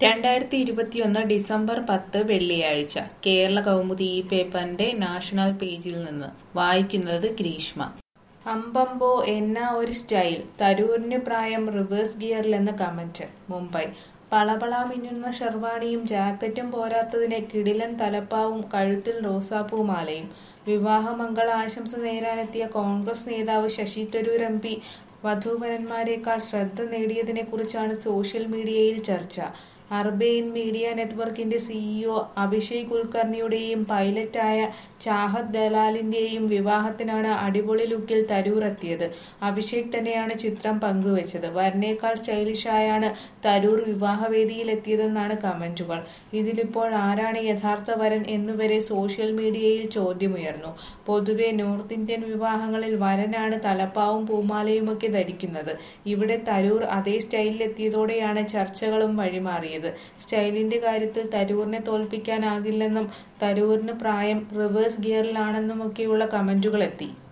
രണ്ടായിരത്തി ഇരുപത്തിയൊന്ന് ഡിസംബർ പത്ത് വെള്ളിയാഴ്ച കേരള കൗമുദി ഈ പേപ്പറിന്റെ നാഷണൽ പേജിൽ നിന്ന് വായിക്കുന്നത് ഗ്രീഷ്മ അമ്പമ്പോ എന്നാ ഒരു സ്റ്റൈൽ തരൂരിന് പ്രായം റിവേഴ്സ് ഗിയറിലെന്ന് കമന്റ് മുംബൈ പളപള മിന്നുന്ന ഷെർവാണിയും ജാക്കറ്റും പോരാത്തതിന് കിടിലൻ തലപ്പാവും കഴുത്തിൽ റോസാപ്പൂമാലയും വിവാഹമംഗള ആശംസ നേരാനെത്തിയ കോൺഗ്രസ് നേതാവ് ശശി തരൂർ എം പി വധൂവരന്മാരെക്കാൾ ശ്രദ്ധ നേടിയതിനെക്കുറിച്ചാണ് സോഷ്യൽ മീഡിയയിൽ ചർച്ച അർബെയിൻ മീഡിയ നെറ്റ്വർക്കിന്റെ സിഇഒ അഭിഷേക് കുൽക്കർണിയുടെയും പൈലറ്റായ ചാഹത് ദലാലിന്റെയും വിവാഹത്തിനാണ് അടിപൊളി ലുക്കിൽ തരൂർ എത്തിയത് അഭിഷേക് തന്നെയാണ് ചിത്രം പങ്കുവച്ചത് വരനേക്കാൾ സ്റ്റൈലിഷായാണ് തരൂർ വിവാഹവേദിയിൽ എത്തിയതെന്നാണ് കമന്റുകൾ ഇതിലിപ്പോൾ ആരാണ് യഥാർത്ഥ വരൻ എന്നുവരെ സോഷ്യൽ മീഡിയയിൽ ചോദ്യമുയർന്നു പൊതുവെ നോർത്ത് ഇന്ത്യൻ വിവാഹങ്ങളിൽ വരനാണ് തലപ്പാവും പൂമാലയുമൊക്കെ ധരിക്കുന്നത് ഇവിടെ തരൂർ അതേ സ്റ്റൈലിലെത്തിയതോടെയാണ് ചർച്ചകളും വഴിമാറിയത് സ്റ്റൈലിന്റെ കാര്യത്തിൽ തരൂറിനെ തോൽപ്പിക്കാനാകില്ലെന്നും തരൂരിന് പ്രായം റിവേഴ്സ് ഗിയറിലാണെന്നുമൊക്കെയുള്ള കമന്റുകൾ എത്തി